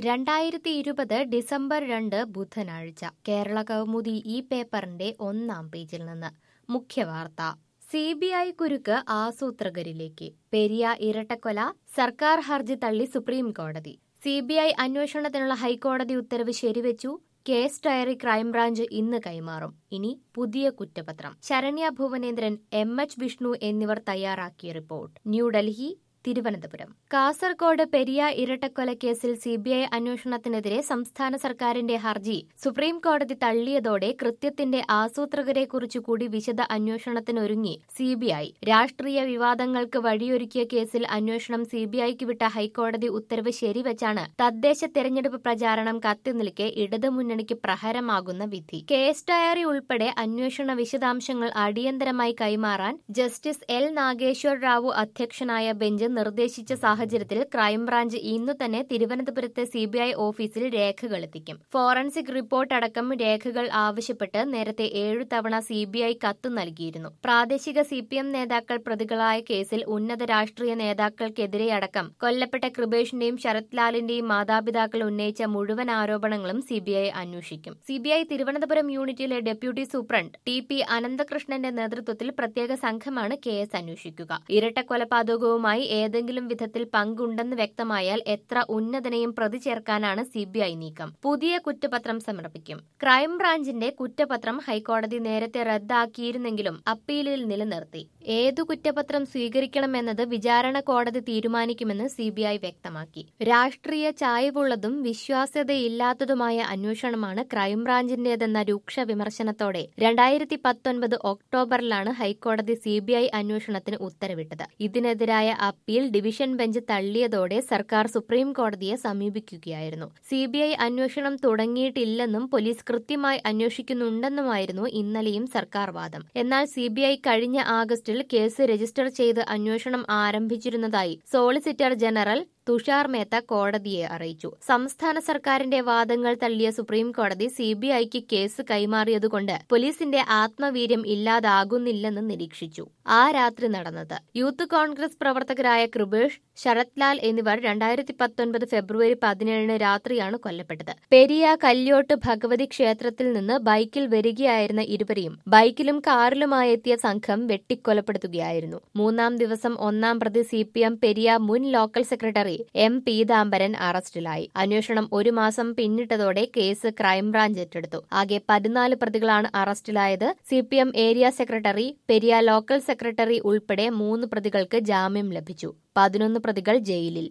രണ്ടായിരത്തി ഇരുപത് ഡിസംബർ രണ്ട് ബുധനാഴ്ച കേരള കൗമുദി ഈ പേപ്പറിന്റെ ഒന്നാം പേജിൽ നിന്ന് മുഖ്യവാർത്ത സി ബി ഐ കുരുക്ക് ആസൂത്രകരിലേക്ക് പെരിയ ഇരട്ടക്കൊല സർക്കാർ ഹർജി തള്ളി സുപ്രീം കോടതി സി ബി ഐ അന്വേഷണത്തിനുള്ള ഹൈക്കോടതി ഉത്തരവ് ശരിവെച്ചു കേസ് ഡയറി ക്രൈംബ്രാഞ്ച് ഇന്ന് കൈമാറും ഇനി പുതിയ കുറ്റപത്രം ശരണ്യ ഭുവനേന്ദ്രൻ എം എച്ച് വിഷ്ണു എന്നിവർ തയ്യാറാക്കിയ റിപ്പോർട്ട് ന്യൂഡൽഹി തിരുവനന്തപുരം കാസർകോട് പെരിയ ഇരട്ടക്കൊലക്കേസിൽ സിബിഐ അന്വേഷണത്തിനെതിരെ സംസ്ഥാന സർക്കാരിന്റെ ഹർജി സുപ്രീം കോടതി തള്ളിയതോടെ കൃത്യത്തിന്റെ ആസൂത്രകരെക്കുറിച്ച് കൂടി വിശദ അന്വേഷണത്തിനൊരുങ്ങി സിബിഐ രാഷ്ട്രീയ വിവാദങ്ങൾക്ക് വഴിയൊരുക്കിയ കേസിൽ അന്വേഷണം സിബിഐക്ക് വിട്ട ഹൈക്കോടതി ഉത്തരവ് ശരിവച്ചാണ് തദ്ദേശ തെരഞ്ഞെടുപ്പ് പ്രചാരണം കത്തിനിൽക്കെ ഇടതുമുന്നണിക്ക് പ്രഹരമാകുന്ന വിധി കേസ് ഡയറി ഉൾപ്പെടെ അന്വേഷണ വിശദാംശങ്ങൾ അടിയന്തരമായി കൈമാറാൻ ജസ്റ്റിസ് എൽ നാഗേശ്വർ റാവു അധ്യക്ഷനായ ബെഞ്ച് നിർദ്ദേശിച്ച സാഹചര്യത്തിൽ ക്രൈംബ്രാഞ്ച് ഇന്നു തന്നെ തിരുവനന്തപുരത്തെ സിബിഐ ഓഫീസിൽ രേഖകൾ എത്തിക്കും ഫോറൻസിക് റിപ്പോർട്ട് അടക്കം രേഖകൾ ആവശ്യപ്പെട്ട് നേരത്തെ ഏഴു തവണ സിബിഐ കത്ത് നൽകിയിരുന്നു പ്രാദേശിക സിപിഎം നേതാക്കൾ പ്രതികളായ കേസിൽ ഉന്നത രാഷ്ട്രീയ നേതാക്കൾക്കെതിരെ അടക്കം കൊല്ലപ്പെട്ട കൃപേഷിന്റെയും ശരത് ലാലിന്റെയും മാതാപിതാക്കൾ ഉന്നയിച്ച മുഴുവൻ ആരോപണങ്ങളും സിബിഐ അന്വേഷിക്കും സിബിഐ തിരുവനന്തപുരം യൂണിറ്റിലെ ഡെപ്യൂട്ടി സൂപ്രണ്ട് ടി പി അനന്തകൃഷ്ണന്റെ നേതൃത്വത്തിൽ പ്രത്യേക സംഘമാണ് കേസ് അന്വേഷിക്കുക ഇരട്ടക്കൊലപാതകവുമായി ഏതെങ്കിലും വിധത്തിൽ പങ്കുണ്ടെന്ന് വ്യക്തമായാൽ എത്ര ഉന്നതനെയും പ്രതി ചേർക്കാനാണ് സിബിഐ നീക്കം പുതിയ കുറ്റപത്രം സമർപ്പിക്കും ക്രൈംബ്രാഞ്ചിന്റെ കുറ്റപത്രം ഹൈക്കോടതി നേരത്തെ റദ്ദാക്കിയിരുന്നെങ്കിലും അപ്പീലിൽ നിലനിർത്തി ഏതു കുറ്റപത്രം സ്വീകരിക്കണമെന്നത് വിചാരണ കോടതി തീരുമാനിക്കുമെന്ന് സിബിഐ വ്യക്തമാക്കി രാഷ്ട്രീയ ചായ്വുള്ളതും വിശ്വാസ്യതയില്ലാത്തതുമായ അന്വേഷണമാണ് ക്രൈംബ്രാഞ്ചിന്റേതെന്ന രൂക്ഷ വിമർശനത്തോടെ രണ്ടായിരത്തി പത്തൊൻപത് ഒക്ടോബറിലാണ് ഹൈക്കോടതി സിബിഐ അന്വേഷണത്തിന് ഉത്തരവിട്ടത് ഇതിനെതിരായ അപ്പീൽ ഡിവിഷൻ ബെഞ്ച് തള്ളിയതോടെ സർക്കാർ സുപ്രീം കോടതിയെ സമീപിക്കുകയായിരുന്നു സിബിഐ അന്വേഷണം തുടങ്ങിയിട്ടില്ലെന്നും പോലീസ് കൃത്യമായി അന്വേഷിക്കുന്നുണ്ടെന്നുമായിരുന്നു ഇന്നലെയും സർക്കാർ വാദം എന്നാൽ സിബിഐ കഴിഞ്ഞ ആഗസ്റ്റിൽ കേസ് രജിസ്റ്റർ ചെയ്ത് അന്വേഷണം ആരംഭിച്ചിരുന്നതായി സോളിസിറ്റർ ജനറൽ തുഷാർ മേത്ത കോടതിയെ അറിയിച്ചു സംസ്ഥാന സർക്കാരിന്റെ വാദങ്ങൾ തള്ളിയ സുപ്രീം കോടതി സിബിഐക്ക് കേസ് കൈമാറിയതുകൊണ്ട് പോലീസിന്റെ ആത്മവീര്യം ഇല്ലാതാകുന്നില്ലെന്ന് നിരീക്ഷിച്ചു ആ രാത്രി നടന്നത് യൂത്ത് കോൺഗ്രസ് പ്രവർത്തകരായ കൃപേഷ് ശരത് ലാൽ എന്നിവർ രണ്ടായിരത്തി പത്തൊൻപത് ഫെബ്രുവരി പതിനേഴിന് രാത്രിയാണ് കൊല്ലപ്പെട്ടത് പെരിയ കല്യോട്ട് ഭഗവതി ക്ഷേത്രത്തിൽ നിന്ന് ബൈക്കിൽ വരികയായിരുന്ന ഇരുവരെയും ബൈക്കിലും കാറിലുമായി എത്തിയ സംഘം വെട്ടിക്കൊലപ്പെടുത്തുകയായിരുന്നു മൂന്നാം ദിവസം ഒന്നാം പ്രതി സി പി എം പെരിയ മുൻ ലോക്കൽ സെക്രട്ടറി എം പീതാംബരൻ അറസ്റ്റിലായി അന്വേഷണം ഒരു മാസം പിന്നിട്ടതോടെ കേസ് ക്രൈംബ്രാഞ്ച് ഏറ്റെടുത്തു ആകെ പതിനാല് പ്രതികളാണ് അറസ്റ്റിലായത് C P M area secretary Periya local secretary ഉൾപ്പെടെ മൂന്ന് പ്രതികൾക്ക് ജാമ്യം ലഭിച്ചു പതിനൊന്ന് പ്രതികൾ ജയിലിൽ